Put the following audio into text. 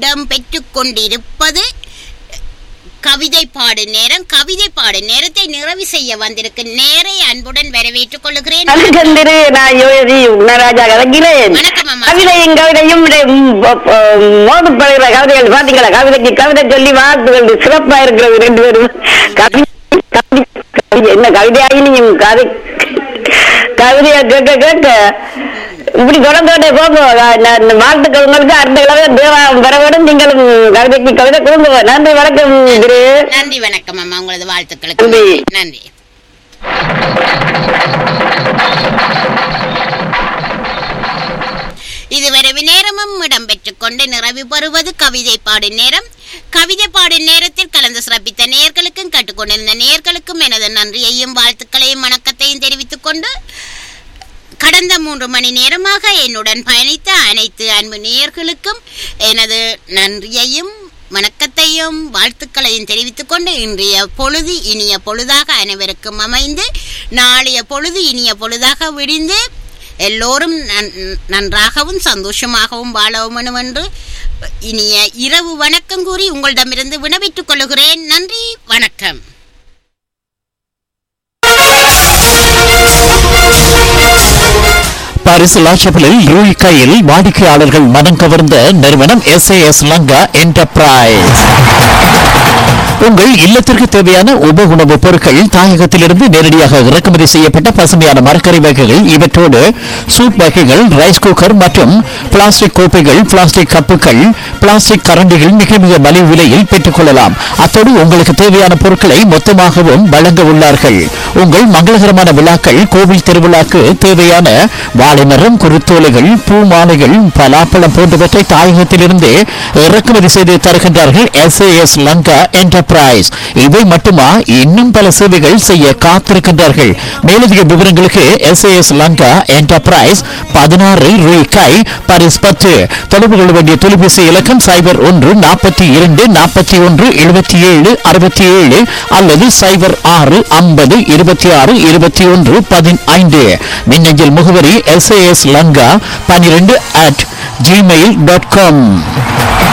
இடம் பெற்றுக் கொண்டிருப்பது கவிதை பாடு நேரம் கவிதை பாடு நேரத்தை நிறைவு செய்ய வந்திருக்கு நேரை அன்புடன் வரவேற்றுக் கொள்கிறேன் கண்டுகந்திரு நான் யோதி உன்னராஜா கலக்கிறேன் வணக்கம் அம்மா. கவிதையும் கவிதையும் மோது படுகிற கவிதைகள் பாத்தீங்களா கவிதைக்கு கவிதை சொல்லி வாழ்த்துகள் சிறப்பா இருக்கிறது ரெண்டு பேரும் கவி கவி- கவி- என்ன கவிதையாகினியும் கதை கவிதையா கேட்க கேட்க இப்படி தொடர்ந்தோட போங்க நான் இந்த வாழ்த்துக்கள் உங்களுக்கு அடுத்த கிழமை தேவா வர வேண்டும் நீங்களும் கவிதைக்கு கவிதை கொடுங்க நன்றி வணக்கம் திரு நன்றி வணக்கம் அம்மா உங்களது வாழ்த்துக்களுக்கு நன்றி. நன்றி இதுவரை நேரமும் இடம்பெற்றுக் கொண்டு நிறைவு பெறுவது கவிதை பாடு நேரம் கவிதை பாடு நேரத்தில் கலந்து சிறப்பித்த நேயர்களுக்கும் கேட்டுக்கொண்டிருந்த நேயர்களுக்கும் எனது நன்றியையும் வாழ்த்துக்களையும் வணக்கத்தையும் தெரிவித்துக் கொண்டு கடந்த மூன்று மணி நேரமாக என்னுடன் பயணித்த அனைத்து அன்பு நேயர்களுக்கும் எனது நன்றியையும் வணக்கத்தையும் வாழ்த்துக்களையும் தெரிவித்துக் கொண்டு இன்றைய பொழுது இனிய பொழுதாக அனைவருக்கும் அமைந்து நாளைய பொழுது இனிய பொழுதாக விடிந்து எல்லோரும் நன்- நன்றாகவும் சந்தோஷமாகவும் வாழவும் வேணும் என்று இனிய இரவு வணக்கம் கூறி உங்களிடமிருந்து வினவிட்டுக் கொள்கிறேன் நன்றி வணக்கம் பாரிஸ் லாஷபிளில் யூஇ கையில் வாடிக்கையாளர்கள் மனம் கவர்ந்த நிறுவனம் எஸ்ஏஎஸ் லங்கா என்டர்பிரைஸ் உங்கள் இல்லத்திற்கு தேவையான உப உணவுப் பொருட்கள் தாயகத்திலிருந்து நேரடியாக இறக்குமதி செய்யப்பட்ட பசுமையான மரக்கறி வகைகள் இவற்றோடு சூப் வகைகள் ரைஸ் குக்கர் மற்றும் பிளாஸ்டிக் கோப்பைகள் பிளாஸ்டிக் கப்புகள் பிளாஸ்டிக் கரண்டிகள் மிக மிக மலிவு விலையில் பெற்றுக் கொள்ளலாம் அத்தோடு உங்களுக்கு தேவையான பொருட்களை மொத்தமாகவும் வழங்க உள்ளார்கள் உங்கள் மங்களகரமான விழாக்கள் கோவில் திருவிழாக்கு தேவையான வாழைமரம் குருத்தோலைகள் பூ மாலைகள் பலாப்பழம் போன்றவற்றை தாயகத்திலிருந்து இறக்குமதி செய்து தருகின்றார்கள் எஸ்ஏஎஸ் லங்கா என்டர்பிரைஸ் இவை மட்டுமா இன்னும் பல சேவைகள் செய்ய காத்திருக்கின்றார்கள் மேலதிக விவரங்களுக்கு எஸ்ஏஎஸ் லங்கா என்டர்பிரைஸ் பதினாறு ரூபாய் பரிஸ் பத்து தொடர்பு கொள்ள வேண்டிய தொலைபேசி இலக்கம் சைபர் ஒன்று நாற்பத்தி இரண்டு நாற்பத்தி ஒன்று எழுபத்தி ஏழு அறுபத்தி ஏழு அல்லது சைபர் ஆறு ஐம்பது இருபத்தி ஆறு இருபத்தி ஒன்று பதினைந்து மின்னஞ்சல் முகவரி எஸ்ஏஎஸ் லங்கா பன்னிரெண்டு அட் ஜிமெயில் டாட் காம்